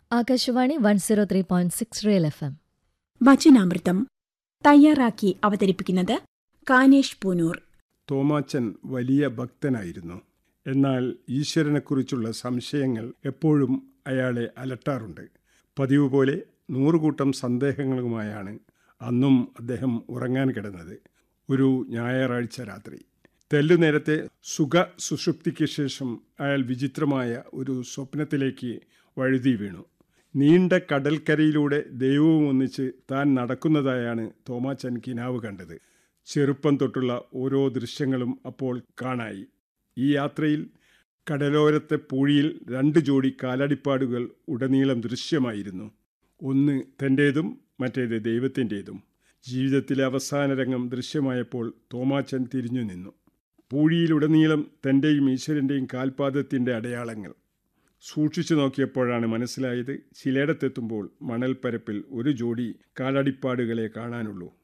Akashvani one zero three point six real F M വചനാമൃതം തയ്യാറാക്കി അവതരിപ്പിക്കുന്നത് കാനേഷ് പൂനൂർ തോമാച്ചൻ വലിയ ഭക്തനായിരുന്നു എന്നാൽ ഈശ്വരനെക്കുറിച്ചുള്ള സംശയങ്ങൾ എപ്പോഴും അയാളെ അലട്ടാറുണ്ട് പതിവ് പോലെ നൂറുകൂട്ടം സന്ദേഹങ്ങളുമായാണ് അന്നും അദ്ദേഹം ഉറങ്ങാൻ കിടന്നത് ഒരു ഞായറാഴ്ച രാത്രി തെല്ലുനേരത്തെ സുഖ സുഷുപ്തിക്ക് ശേഷം അയാൾ വിചിത്രമായ ഒരു സ്വപ്നത്തിലേക്ക് വഴുതി വീണു നീണ്ട കടൽക്കരയിലൂടെ ദൈവവും ഒന്നിച്ച് താൻ നടക്കുന്നതായാണ് തോമാച്ചൻ കിനാവ് കണ്ടത് ചെറുപ്പം തൊട്ടുള്ള ഓരോ ദൃശ്യങ്ങളും അപ്പോൾ കാണായി ഈ യാത്രയിൽ കടലോരത്തെ പൂഴിയിൽ രണ്ട് ജോഡി കാലടിപ്പാടുകൾ ഉടനീളം ദൃശ്യമായിരുന്നു ഒന്ന് തൻ്റേതും മറ്റേത് ദൈവത്തിൻ്റേതും ജീവിതത്തിലെ അവസാന രംഗം ദൃശ്യമായപ്പോൾ തോമാച്ചൻ തിരിഞ്ഞു നിന്നു പൂഴിയിലുടനീളം തൻ്റെയും ഈശ്വരൻ്റെയും കാൽപാദത്തിൻ്റെ അടയാളങ്ങൾ സൂക്ഷിച്ചു നോക്കിയപ്പോഴാണ് മനസ്സിലായത് ചിലയിടത്തെത്തുമ്പോൾ മണൽപ്പരപ്പിൽ ഒരു ജോഡി കാലടിപ്പാടുകളെ കാണാനുള്ളൂ